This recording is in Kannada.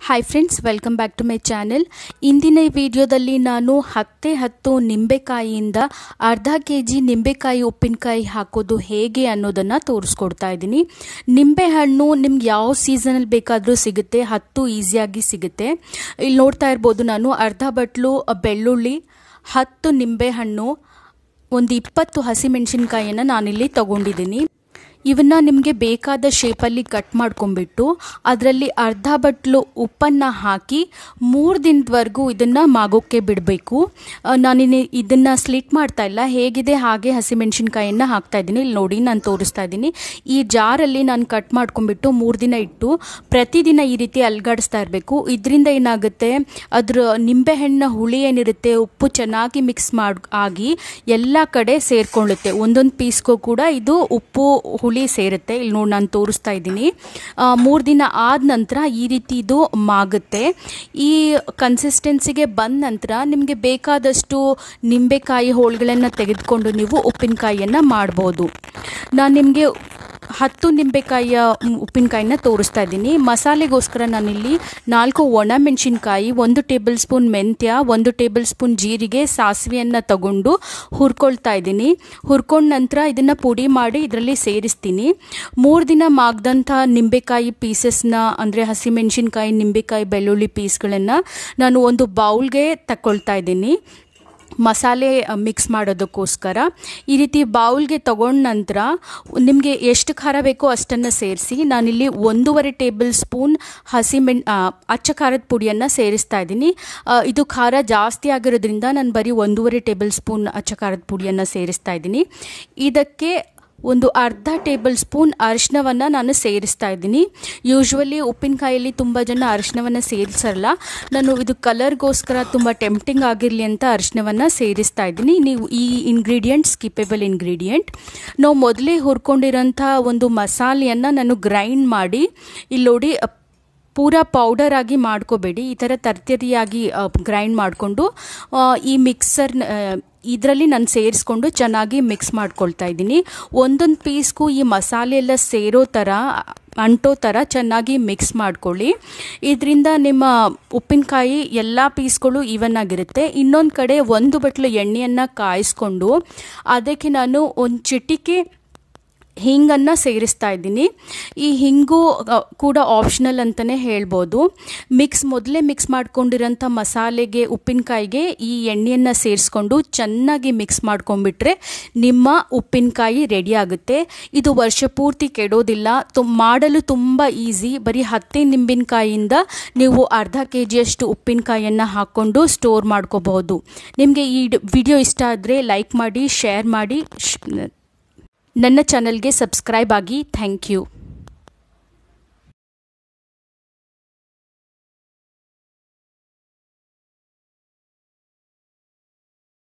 hi friends welcome back to my channel ಇಂದಿನ ಈ ವಿಡಿಯೋದಲ್ಲಿ ನಾನು ಹತ್ತೆ ಹತ್ತು ನಿಂಬೆಕಾಯಿಯಿಂದ ಅರ್ಧ ಕೆ ಜಿ ನಿಂಬೆಕಾಯಿ ಉಪ್ಪಿನಕಾಯಿ ಹಾಕೋದು ಹೇಗೆ ಅನ್ನೋದನ್ನು ತೋರಿಸ್ಕೊಡ್ತಾ ಇದ್ದೀನಿ ನಿಂಬೆಹಣ್ಣು ನಿಮ್ಗೆ ಯಾವ ಸೀಸನಲ್ಲಿ ಬೇಕಾದರೂ ಸಿಗುತ್ತೆ ಹತ್ತು ಈಸಿಯಾಗಿ ಸಿಗುತ್ತೆ ಇಲ್ಲಿ ನೋಡ್ತಾ ಇರ್ಬೋದು ನಾನು ಅರ್ಧ ಬಟ್ಲು ಬೆಳ್ಳುಳ್ಳಿ ಹತ್ತು ನಿಂಬೆಹಣ್ಣು ಒಂದು ಇಪ್ಪತ್ತು ಹಸಿಮೆಣಸಿನ್ಕಾಯಿಯನ್ನು ನಾನಿಲ್ಲಿ ತಗೊಂಡಿದ್ದೀನಿ ಇವನ್ನ ನಿಮಗೆ ಬೇಕಾದ ಶೇಪಲ್ಲಿ ಕಟ್ ಮಾಡ್ಕೊಂಡ್ಬಿಟ್ಟು ಅದರಲ್ಲಿ ಅರ್ಧ ಬಟ್ಲು ಉಪ್ಪನ್ನು ಹಾಕಿ ಮೂರು ದಿನದವರೆಗೂ ಇದನ್ನು ಮಾಗೋಕ್ಕೆ ಬಿಡಬೇಕು ನಾನಿನ್ನು ಇದನ್ನು ಸ್ಲಿಟ್ ಮಾಡ್ತಾ ಇಲ್ಲ ಹೇಗಿದೆ ಹಾಗೆ ಹಸಿಮೆಣಸಿನ್ಕಾಯಿಯನ್ನು ಹಾಕ್ತಾ ಇದ್ದೀನಿ ಇಲ್ಲಿ ನೋಡಿ ನಾನು ತೋರಿಸ್ತಾ ಇದ್ದೀನಿ ಈ ಜಾರಲ್ಲಿ ನಾನು ಕಟ್ ಮಾಡ್ಕೊಂಡ್ಬಿಟ್ಟು ಮೂರು ದಿನ ಇಟ್ಟು ಪ್ರತಿದಿನ ಈ ರೀತಿ ಅಲ್ಗಾಡಿಸ್ತಾ ಇರಬೇಕು ಇದರಿಂದ ಏನಾಗುತ್ತೆ ಅದ್ರ ನಿಂಬೆಹಣ್ಣಿನ ಹುಳಿ ಏನಿರುತ್ತೆ ಉಪ್ಪು ಚೆನ್ನಾಗಿ ಮಿಕ್ಸ್ ಮಾಡಿ ಆಗಿ ಎಲ್ಲ ಕಡೆ ಸೇರ್ಕೊಳ್ಳುತ್ತೆ ಒಂದೊಂದು ಪೀಸ್ಗೂ ಕೂಡ ಇದು ಉಪ್ಪು ಹುಳಿ ಸೇರುತ್ತೆ ಇಲ್ಲಿ ನೋಡಿ ನಾನು ತೋರಿಸ್ತಾ ಇದ್ದೀನಿ ಮೂರು ದಿನ ಆದ ನಂತರ ಈ ರೀತಿ ಇದು ಮಾಗುತ್ತೆ ಈ ಕನ್ಸಿಸ್ಟೆನ್ಸಿಗೆ ಬಂದ ನಂತರ ನಿಮಗೆ ಬೇಕಾದಷ್ಟು ನಿಂಬೆಕಾಯಿ ಹೋಳುಗಳನ್ನು ತೆಗೆದುಕೊಂಡು ನೀವು ಉಪ್ಪಿನಕಾಯಿಯನ್ನು ಮಾಡ್ಬೋದು ನಾನು ನಿಮಗೆ ಹತ್ತು ನಿಂಬೆಕಾಯಿಯ ಉಪ್ಪಿನಕಾಯಿನ ತೋರಿಸ್ತಾ ಇದ್ದೀನಿ ಮಸಾಲೆಗೋಸ್ಕರ ನಾನಿಲ್ಲಿ ನಾಲ್ಕು ಒಣ ಮೆಣಸಿನ್ಕಾಯಿ ಒಂದು ಟೇಬಲ್ ಸ್ಪೂನ್ ಮೆಂತ್ಯ ಒಂದು ಟೇಬಲ್ ಸ್ಪೂನ್ ಜೀರಿಗೆ ಸಾಸಿವೆಯನ್ನು ತಗೊಂಡು ಹುರ್ಕೊಳ್ತಾ ಇದ್ದೀನಿ ಹುರ್ಕೊಂಡ ನಂತರ ಇದನ್ನು ಪುಡಿ ಮಾಡಿ ಇದರಲ್ಲಿ ಸೇರಿಸ್ತೀನಿ ಮೂರು ದಿನ ಮಾಗ್ದಂಥ ನಿಂಬೆಕಾಯಿ ಪೀಸಸ್ನ ಅಂದರೆ ಹಸಿಮೆಣಸಿನ್ಕಾಯಿ ನಿಂಬೆಕಾಯಿ ಬೆಳ್ಳುಳ್ಳಿ ಪೀಸ್ಗಳನ್ನು ನಾನು ಒಂದು ಬೌಲ್ಗೆ ತಗೊಳ್ತಾ ಇದ್ದೀನಿ ಮಸಾಲೆ ಮಿಕ್ಸ್ ಮಾಡೋದಕ್ಕೋಸ್ಕರ ಈ ರೀತಿ ಬೌಲ್ಗೆ ತಗೊಂಡ ನಂತರ ನಿಮಗೆ ಎಷ್ಟು ಖಾರ ಬೇಕೋ ಅಷ್ಟನ್ನು ಸೇರಿಸಿ ನಾನಿಲ್ಲಿ ಒಂದೂವರೆ ಟೇಬಲ್ ಸ್ಪೂನ್ ಹಸಿಮೆಣ್ ಅಚ್ಚ ಖಾರದ ಪುಡಿಯನ್ನು ಸೇರಿಸ್ತಾ ಇದ್ದೀನಿ ಇದು ಖಾರ ಜಾಸ್ತಿ ಆಗಿರೋದ್ರಿಂದ ನಾನು ಬರೀ ಒಂದೂವರೆ ಟೇಬಲ್ ಸ್ಪೂನ್ ಅಚ್ಚ ಖಾರದ ಪುಡಿಯನ್ನು ಸೇರಿಸ್ತಾ ಇದ್ದೀನಿ ಇದಕ್ಕೆ ಒಂದು ಅರ್ಧ ಟೇಬಲ್ ಸ್ಪೂನ್ ಅರಿಶಿನವನ್ನು ನಾನು ಸೇರಿಸ್ತಾ ಇದ್ದೀನಿ ಯೂಶ್ವಲಿ ಉಪ್ಪಿನಕಾಯಲ್ಲಿ ತುಂಬ ಜನ ಅರಿಶಿನವನ್ನು ಸೇರಿಸಲ್ಲ ನಾನು ಇದು ಕಲರ್ಗೋಸ್ಕರ ತುಂಬ ಟೆಂಪ್ಟಿಂಗ್ ಆಗಿರಲಿ ಅಂತ ಅರಿಶಿನವನ್ನು ಸೇರಿಸ್ತಾ ಇದ್ದೀನಿ ನೀವು ಈ ಇಂಗ್ರೀಡಿಯೆಂಟ್ ಸ್ಕಿಪೇಬಲ್ ಇಂಗ್ರೀಡಿಯೆಂಟ್ ನಾವು ಮೊದಲೇ ಹುರ್ಕೊಂಡಿರೋಂಥ ಒಂದು ಮಸಾಲೆಯನ್ನು ನಾನು ಗ್ರೈಂಡ್ ಮಾಡಿ ಇಲ್ಲಿ ನೋಡಿ ಪೂರಾ ಪೌಡರ್ ಆಗಿ ಮಾಡ್ಕೋಬೇಡಿ ಈ ಥರ ತರ್ತರಿಯಾಗಿ ಗ್ರೈಂಡ್ ಮಾಡಿಕೊಂಡು ಈ ಮಿಕ್ಸರ್ ಇದರಲ್ಲಿ ನಾನು ಸೇರಿಸ್ಕೊಂಡು ಚೆನ್ನಾಗಿ ಮಿಕ್ಸ್ ಮಾಡ್ಕೊಳ್ತಾ ಇದ್ದೀನಿ ಒಂದೊಂದು ಪೀಸ್ಗೂ ಈ ಮಸಾಲೆ ಎಲ್ಲ ಸೇರೋ ಥರ ಅಂಟೋ ಥರ ಚೆನ್ನಾಗಿ ಮಿಕ್ಸ್ ಮಾಡ್ಕೊಳ್ಳಿ ಇದರಿಂದ ನಿಮ್ಮ ಉಪ್ಪಿನಕಾಯಿ ಎಲ್ಲ ಪೀಸ್ಗಳು ಈವನ್ ಆಗಿರುತ್ತೆ ಇನ್ನೊಂದು ಕಡೆ ಒಂದು ಬಟ್ಲು ಎಣ್ಣೆಯನ್ನು ಕಾಯಿಸ್ಕೊಂಡು ಅದಕ್ಕೆ ನಾನು ಒಂದು ಚಿಟಿಕೆ ಹಿಂಗನ್ನು ಸೇರಿಸ್ತಾ ಇದ್ದೀನಿ ಈ ಹಿಂಗು ಕೂಡ ಆಪ್ಷನಲ್ ಅಂತಲೇ ಹೇಳ್ಬೋದು ಮಿಕ್ಸ್ ಮೊದಲೇ ಮಿಕ್ಸ್ ಮಾಡ್ಕೊಂಡಿರೋಂಥ ಮಸಾಲೆಗೆ ಉಪ್ಪಿನಕಾಯಿಗೆ ಈ ಎಣ್ಣೆಯನ್ನು ಸೇರಿಸ್ಕೊಂಡು ಚೆನ್ನಾಗಿ ಮಿಕ್ಸ್ ಮಾಡ್ಕೊಂಡ್ಬಿಟ್ರೆ ನಿಮ್ಮ ಉಪ್ಪಿನಕಾಯಿ ರೆಡಿ ಆಗುತ್ತೆ ಇದು ವರ್ಷ ಪೂರ್ತಿ ಕೆಡೋದಿಲ್ಲ ತು ಮಾಡಲು ತುಂಬ ಈಸಿ ಬರೀ ಹತ್ತೇ ನಿಂಬಿನಕಾಯಿಯಿಂದ ನೀವು ಅರ್ಧ ಕೆ ಜಿಯಷ್ಟು ಉಪ್ಪಿನಕಾಯಿಯನ್ನು ಹಾಕ್ಕೊಂಡು ಸ್ಟೋರ್ ಮಾಡ್ಕೋಬಹುದು ನಿಮಗೆ ಈ ವಿಡಿಯೋ ಇಷ್ಟ ಆದರೆ ಲೈಕ್ ಮಾಡಿ ಶೇರ್ ಮಾಡಿ ನನ್ನ ಚಾನಲ್ಗೆ ಸಬ್ಸ್ಕ್ರೈಬ್ ಆಗಿ ಥ್ಯಾಂಕ್ ಯು